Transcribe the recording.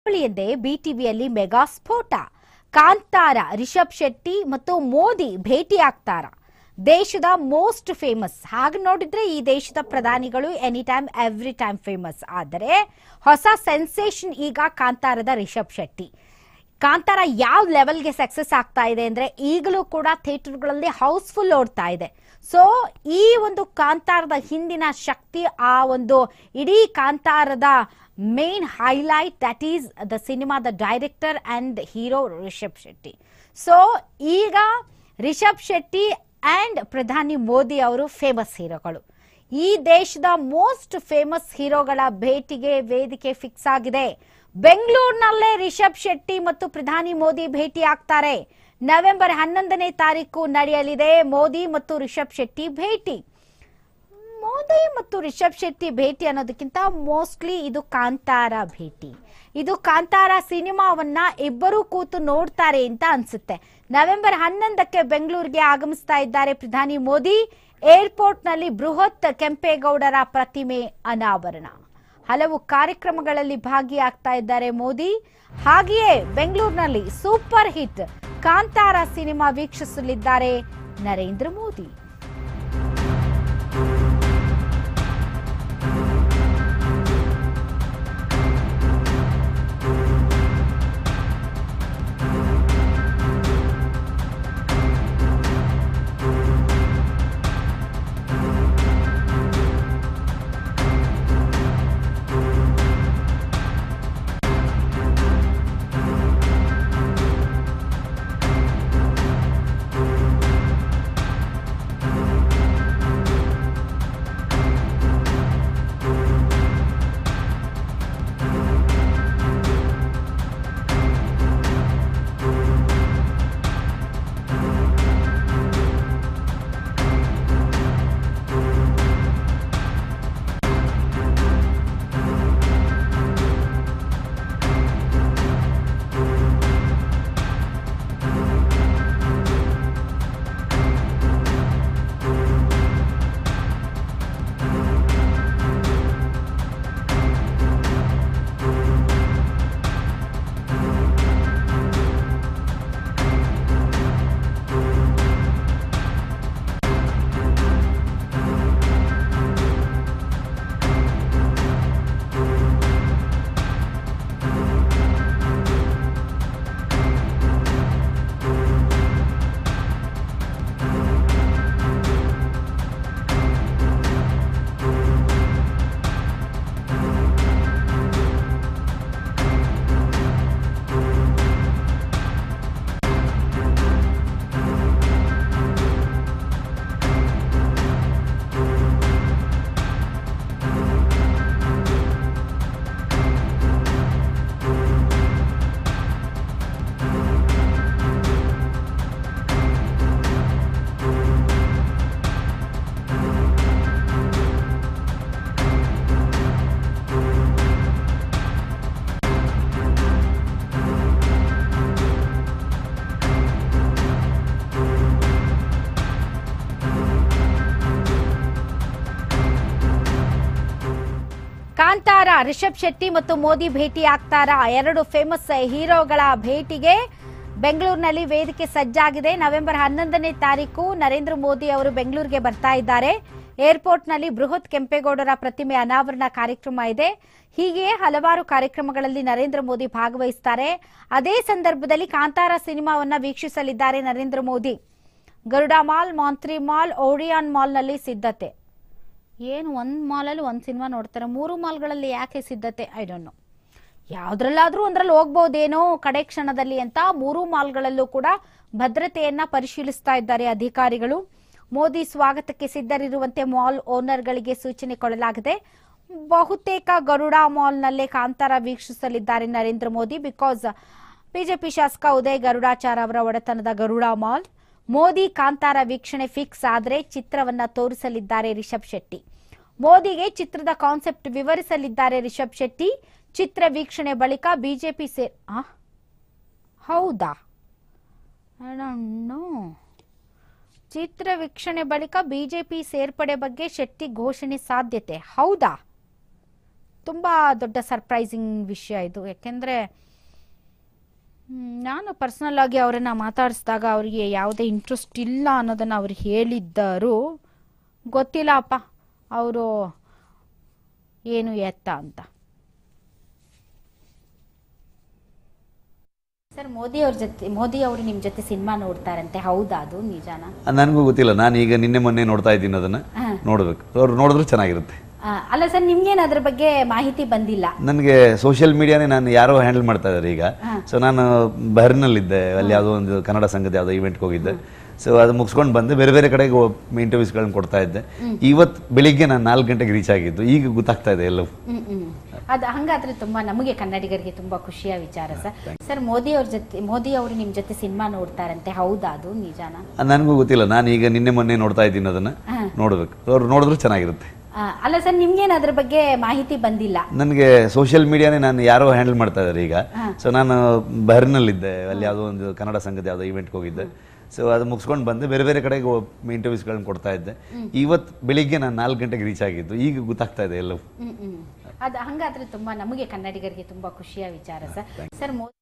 ಎಂದೇ ಬಿಟಿವಿಯಲ್ಲಿ ಮೆಗಾ ಸ್ಫೋಟ ಕಾಂತಾರ ರಿಷಬ್ ಶೆಟ್ಟಿ ಮತ್ತು ಮೋದಿ ಭೇಟಿಯಾಗ್ತಾರ ದೇಶದ ಮೋಸ್ಟ್ ಫೇಮಸ್ ಹಾಗೆ ನೋಡಿದ್ರೆ ಈ ದೇಶದ ಪ್ರಧಾನಿಗಳು any time every time famous ಆದರೆ ಹೊಸ ಸೆನ್ಸೇಷನ್ ಈಗ ಕಾಂತಾರದ ರಿಷಬ್ ಶೆಟ್ಟಿ ಕಾಂತಾರ ಯಾವ ಲೆವೆಲ್ಗೆ ಸಕ್ಸಸ್ ಆಗ್ತಾ ಇದೆ ಅಂದ್ರೆ ಈಗಲೂ ಕೂಡ ಥಿಯೇಟರ್ಗಳಲ್ಲಿ ಹೌಸ್ಫುಲ್ ಓಡ್ತಾ ಇದೆ ಸೊ ಈ ಒಂದು ಕಾಂತಾರದ ಹಿಂದಿನ ಶಕ್ತಿ ಆ ಒಂದು ಇಡೀ ಕಾಂತಾರದ main highlight that is the ಸಿನಿಮಾದ director and hero Rishab Shetty so ಈಗ ರಿಷಬ್ ಶೆಟ್ಟಿ ಅಂಡ್ ಪ್ರಧಾನಿ ಮೋದಿ ಅವರು ಫೇಮಸ್ ಹೀರೋಗಳು ಈ ದೇಶದ ಮೋಸ್ಟ್ ಫೇಮಸ್ ಹೀರೋಗಳ ಭೇಟಿಗೆ ವೇದಿಕೆ ಫಿಕ್ಸ್ ಆಗಿದೆ ಬೆಂಗಳೂರಿನಲ್ಲೇ ರಿಷಬ್ ಶೆಟ್ಟಿ ಮತ್ತು ಪ್ರಧಾನಿ ಮೋದಿ ಭೇಟಿ ಆಗ್ತಾರೆ ನವೆಂಬರ್ ಹನ್ನೊಂದನೇ ತಾರೀಕು ನಡೆಯಲಿದೆ ಮೋದಿ ಮತ್ತು ರಿಷಬ್ ಶೆಟ್ಟಿ ಭೇಟಿ ಮೋದಿ ಮತ್ತು ರಿಷಬ್ ಶೆಟ್ಟಿ ಭೇಟಿ ಅನ್ನೋದಕ್ಕಿಂತ ಮೋಸ್ಟ್ಲಿ ಇದು ಕಾಂತಾರ ಭೇಟಿ ಇದು ಕಾಂತಾರ ಸಿನಿಮಾವನ್ನ ಇಬ್ಬರೂ ಕೂತು ನೋಡ್ತಾರೆ ಅಂತ ಅನ್ಸುತ್ತೆ ನವೆಂಬರ್ ಹನ್ನೊಂದಕ್ಕೆ ಬೆಂಗಳೂರಿಗೆ ಆಗಮಿಸ್ತಾ ಇದ್ದಾರೆ ಪ್ರಧಾನಿ ಮೋದಿ ಏರ್ಪೋರ್ಟ್ ನಲ್ಲಿ ಬೃಹತ್ ಕೆಂಪೇಗೌಡರ ಪ್ರತಿಮೆ ಅನಾವರಣ ಹಲವು ಕಾರ್ಯಕ್ರಮಗಳಲ್ಲಿ ಭಾಗಿಯಾಗ್ತಾ ಇದ್ದಾರೆ ಮೋದಿ ಹಾಗೆಯೇ ಬೆಂಗಳೂರಿನಲ್ಲಿ ಸೂಪರ್ ಹಿಟ್ ಕಾಂತಾರ ಸಿನಿಮಾ ವೀಕ್ಷಿಸಲಿದ್ದಾರೆ ನರೇಂದ್ರ ಮೋದಿ ಕಾಂತಾರ ರಿಷಬ್ ಶೆಟ್ಟಿ ಮತ್ತು ಮೋದಿ ಭೇಟಿ ಆಗ್ತಾರ ಎರಡು ಫೇಮಸ್ ಹೀರೋಗಳ ಭೇಟಿಗೆ ಬೆಂಗಳೂರಿನಲ್ಲಿ ವೇದಿಕೆ ಸಜ್ಜಾಗಿದೆ ನವೆಂಬರ್ ಹನ್ನೊಂದನೇ ತಾರೀಕು ನರೇಂದ್ರ ಮೋದಿ ಅವರು ಬೆಂಗಳೂರಿಗೆ ಬರ್ತಾ ಇದ್ದಾರೆ ಏರ್ಪೋರ್ಟ್ನಲ್ಲಿ ಬೃಹತ್ ಕೆಂಪೇಗೌಡರ ಪ್ರತಿಮೆ ಅನಾವರಣ ಕಾರ್ಯಕ್ರಮ ಇದೆ ಹೀಗೆ ಹಲವಾರು ಕಾರ್ಯಕ್ರಮಗಳಲ್ಲಿ ನರೇಂದ್ರ ಮೋದಿ ಭಾಗವಹಿಸ್ತಾರೆ ಅದೇ ಸಂದರ್ಭದಲ್ಲಿ ಕಾಂತಾರ ಸಿನಿಮಾವನ್ನ ವೀಕ್ಷಿಸಲಿದ್ದಾರೆ Narendra Modi Garuda mall Mantri mall Odeon ಮಾಲ್ನಲ್ಲಿ ಸಿದ್ಧತೆ ಏನು ಒಂದು ಮಾಲಲ್ಲಿ ಒಂದು ಸಿನಿಮಾ ನೋಡ್ತಾರೆ ಮೂರು ಮಾಲ್ಗಳಲ್ಲಿ ಯಾಕೆ ಸಿದ್ಧತೆ ಐ ಡೋಂಟ್ ನೋ ಯಾವ್ದ್ರಲ್ಲಾದ್ರೂ ಒಂದ್ರಲ್ಲಿ ಹೋಗ್ಬೋದೇನೋ ಕಡೆ ಕ್ಷಣದಲ್ಲಿ ಅಂತ ಮೂರು ಮಾಲ್ಗಳಲ್ಲೂ ಕೂಡ ಭದ್ರತೆಯನ್ನ ಪರಿಶೀಲಿಸ್ತಾ ಇದ್ದಾರೆ ಅಧಿಕಾರಿಗಳು ಮೋದಿ ಸ್ವಾಗತಕ್ಕೆ ಸಿದ್ಧರಿರುವಂತೆ ಮಾಲ್ ಓನರ್ಗಳಿಗೆ ಸೂಚನೆ ಕೊಡಲಾಗಿದೆ ಬಹುತೇಕ ಗರುಡ ಮಾಲ್ನಲ್ಲೇ ಕಾಂತಾರ ವೀಕ್ಷಿಸಲಿದ್ದಾರೆ ನರೇಂದ್ರ ಮೋದಿ ಬಿಕಾಸ್ ಬಿಜೆಪಿ ಶಾಸಕ ಉದಯ್ ಗರುಡಾಚಾರ್ ಅವರ ಒಡೆತನದ ಗರುಡ ಮಾಲ್ ಮೋದಿ ಕಾಂತಾರ ವೀಕ್ಷಣೆ ಫಿಕ್ಸ್ ಆದ್ರೆ ಚಿತ್ರವನ್ನ ತೋರಿಸಲಿದ್ದಾರೆ ರಿಷಬ್ ಶೆಟ್ಟಿ ಮೋದಿಗೆ ಚಿತ್ರದ ಕಾನ್ಸೆಪ್ಟ್ ವಿವರಿಸಲಿದ್ದಾರೆ ರಿಷಬ್ ಶೆಟ್ಟಿ ಚಿತ್ರ ವೀಕ್ಷಣೆ ಬಳಿಕ ಬಿಜೆಪಿ ಸೇ ಆ? ಹೌದಾ I don't know. ಚಿತ್ರ ವೀಕ್ಷಣೆ ಬಳಿಕ ಬಿಜೆಪಿ ಸೇರ್ಪಡೆ ಬಗ್ಗೆ ಶೆಟ್ಟಿ ಘೋಷಣೆ ಸಾಧ್ಯತೆ ಹೌದಾ ತುಂಬ ದೊಡ್ಡ ಸರ್ಪ್ರೈಸಿಂಗ್ ವಿಷಯ ಇದು ಯಾಕೆಂದರೆ ನಾನು ಪರ್ಸ್ನಲ್ ಆಗಿ ಅವರನ್ನು ಮಾತಾಡಿಸಿದಾಗ ಅವರಿಗೆ ಯಾವುದೇ ಇಂಟ್ರೆಸ್ಟ್ ಇಲ್ಲ ಅನ್ನೋದನ್ನು ಅವ್ರು ಹೇಳಿದ್ದರು ಗೊತ್ತಿಲ್ಲ ಅಪ್ಪ ಅವರು ಏನು ಎತ್ತ ಅಂತ ಸರ್ ಮೋದಿ ಅವ್ರ ಜೊತೆ ಮೋದಿ ಅವರು ನಿಮ್ಮ ಜೊತೆ ಸಿನಿಮಾ ನೋಡ್ತಾರಂತೆ ಹೌದಾ ಅದು ನಿಜಾನಾ ನನಗೂ ಗೊತ್ತಿಲ್ಲ ನಾನು ಈಗ ನಿನ್ನೆ ಮೊನ್ನೆ ನೋಡ್ತಾ ಇದ್ದೀನಿ ಅದನ್ನ ಹಾ. ನೋಡ್ಬೇಕು ಅವ್ರು ನೋಡಿದ್ರೆ ಚೆನ್ನಾಗಿರುತ್ತೆ ಆ, ಅಲ್ಲ ಸರ್ ನಿಮ್ಗೇನು ಅದ್ರ ಬಗ್ಗೆ ಮಾಹಿತಿ ಬಂದಿಲ್ಲ ನನಗೆ ಸೋಷಿಯಲ್ ಮೀಡಿಯಾನೇ ನಾನು ಯಾರೋ ಹ್ಯಾಂಡಲ್ ಮಾಡ್ತಾ ಇದ್ದಾರೆ ಈಗ ಸೊ ನಾನು ಬಹರ್ನಲ್ಲಿದ್ದೆ ಅಲ್ಲಿ ಯಾವುದೋ ಒಂದು ಕನ್ನಡ ಸಂಘದ ಯಾವುದೋ ಇವೆಂಟ್ಗೆ ಹೋಗಿದ್ದೆ ಸೊ ಅದು ಮುಗಿಸ್ಕೊಂಡು ಬಂದೆ ಬೇರೆ ಬೇರೆ ಕಡೆಗೆ ಇಂಟರ್ವ್ಯೂಸ್ಗಳನ್ನ ಕೊಡ್ತಾ ಇದ್ದೆ ಇವತ್ತು ಬೆಳಿಗ್ಗೆ ನಾನು ನಾಲ್ಕು ಗಂಟೆಗೆ ರೀಚ್ ಆಗಿದ್ದು ಈಗ ಗೊತ್ತಾಗ್ತಾ ಇದೆ ಎಲ್ಲವೂ ಹ್ಮ್ ಹ್ಮ್ ಅದು ಹಂಗಾದ್ರೆ ತುಂಬಾ ನಮಗೆ ಕನ್ನಡಿಗರಿಗೆ ತುಂಬಾ ಖುಷಿಯ ವಿಚಾರ ಸರ್ ಸರ್ ಮೋದಿ ಅವ್ರ ಜೊತೆ ಮೋದಿ ಅವರು ನಿಮ್ಮ ಜೊತೆ ಸಿನಿಮಾ ನೋಡ್ತಾರಂತೆ ಹೌದಾ ಅದು ನಿಜಾನಾ ನನಗೂ ಗೊತ್ತಿಲ್ಲ ನಾನು ಈಗ ನಿನ್ನೆ ಮೊನ್ನೆ ನೋಡ್ತಾ ಇದ್ದೀನಿ ಅದನ್ನ ಹಾ. ನೋಡ್ಬೇಕು ಅವ್ರು ನೋಡಿದ್ರೆ ಚೆನ್ನಾಗಿರುತ್ತೆ ಆ, ಅಲ್ಲ ಸರ್ ನಿಮ್ಗೇನು ಅದ್ರ ಬಗ್ಗೆ ಮಾಹಿತಿ ಬಂದಿಲ್ಲ ನನಗೆ ಸೋಷಿಯಲ್ ಮೀಡಿಯಾನೇ ನಾನು ಯಾರೋ ಹ್ಯಾಂಡಲ್ ಮಾಡ್ತಾ ಇದ್ದಾರೆ ಈಗ ಸೊ ನಾನು ಬಹರ್ನಲ್ಲಿದ್ದೆ ಅಲ್ಲಿ ಯಾವುದೋ ಒಂದು ಕನ್ನಡ ಸಂಘದ ಯಾವುದೋ ಇವೆಂಟ್ಗೆ ಹೋಗಿದ್ದೆ ಸೊ ಅದು ಮುಗಿಸ್ಕೊಂಡು ಬಂದೆ ಬೇರೆ ಬೇರೆ ಕಡೆಗೆ ಇಂಟರ್ವ್ಯೂಸ್ಗಳನ್ನ ಕೊಡ್ತಾ ಇದ್ದೆ ಇವತ್ತು ಬೆಳಿಗ್ಗೆ ನಾನು ನಾಲ್ಕು ಗಂಟೆಗೆ ರೀಚ್ ಆಗಿದ್ದು ಈಗ ಗೊತ್ತಾಗ್ತಾ ಇದೆ ಎಲ್ಲವೂ ಹ್ಮ್ ಹ್ಮ್ ಅದು ಹಂಗಾದ್ರೆ ತುಂಬಾ ನಮಗೆ ಕನ್ನಡಿಗರಿಗೆ ತುಂಬಾ ಖುಷಿಯ ವಿಚಾರ ಸರ್ ಸರ್ ಮೋದಿ